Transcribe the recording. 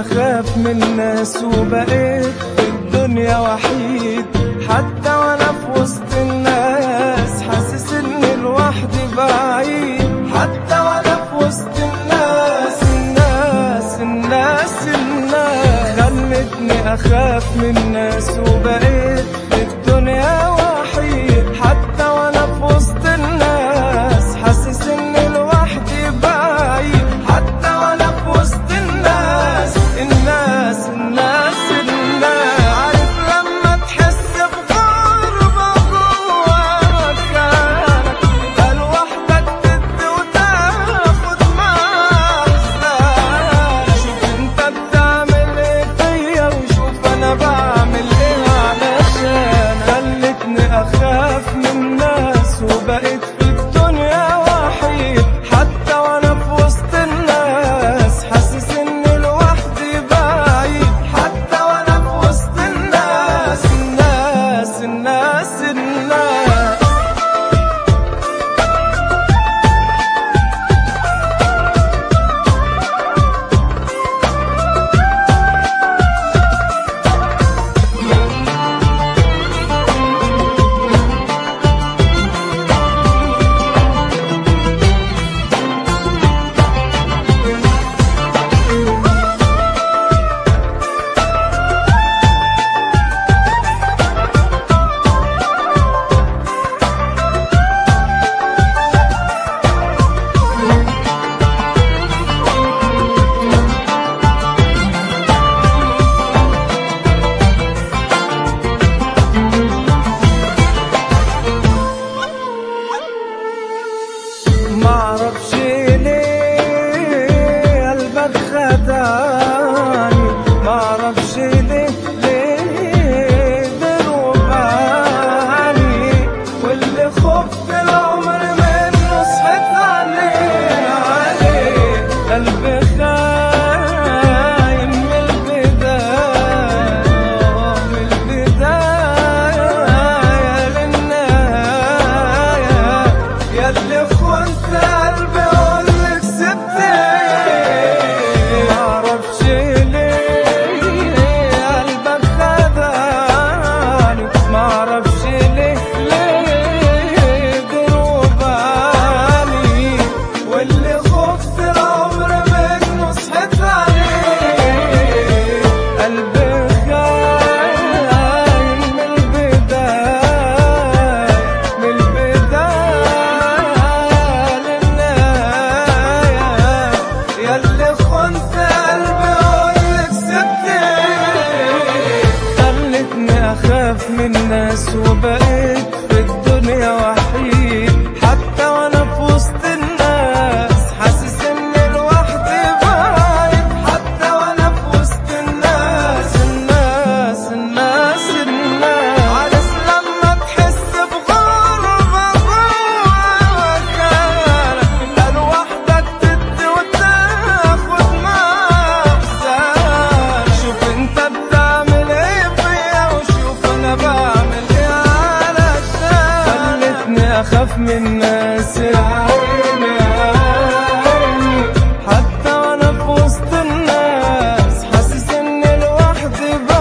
اخاف من الناس وبقيت في الدنيا وحيد حتى وانا في وسط الناس حاسس اني لوحدي بعيد حتى وانا في وسط الناس الناس الناس الناس خلتني اخاف من الناس وبقيت في الدنيا وحيد حتى وانا في وسط الناس حاسس اني لوحدي بعيد حتى وانا في وسط الناس الناس الناس الناس عارف لما تحس بغربة جوا مكانك تبقى لوحدك تدي وتاخد معاك احسانك شوف انت بتعمل ايه فيا وشوف انا بعمل ايه علشان خلتني اخاف من الناس وبقيت في الدنيا وحيد حتى وانا في وسط الناس حاسس اني لوحدي بعيد حتى وانا في وسط الناس الناس الناس الناس معرفش ليه قلبك خدعني معرفش ليه ليه دروباني واللي خفت العمر منه صحيت عليه عليه قلبي خاين من البداية من البداية للنهاية ياللي خنت قلبي اقولك سبتني معرفش ليه قلبك خدعني معرفش ليه ليه دروباني واللي خفت العمر منه صحيت عليه قلبي خاين من البداية من البداية للنهاية ياللي خنت قلبي اقولك سبتني خلتني اخاف من الناس وبقيت في الدنيا وحيد حتى وانا في وسط الناس حاسس اني لوحدي بعيد حتى وانا في وسط الناس الناس الناس الناس عارف لما تحس بغربة جوا مكانك تبقى لوحدك تدي وتاخد معاك احسانك شوف انت بتعمل ايه فيا وشوف انا بعمل ايه علشان خلتني اخاف من الناس يا عيني يا عيني حتى وانا في وسط الناس حاسس اني لوحدي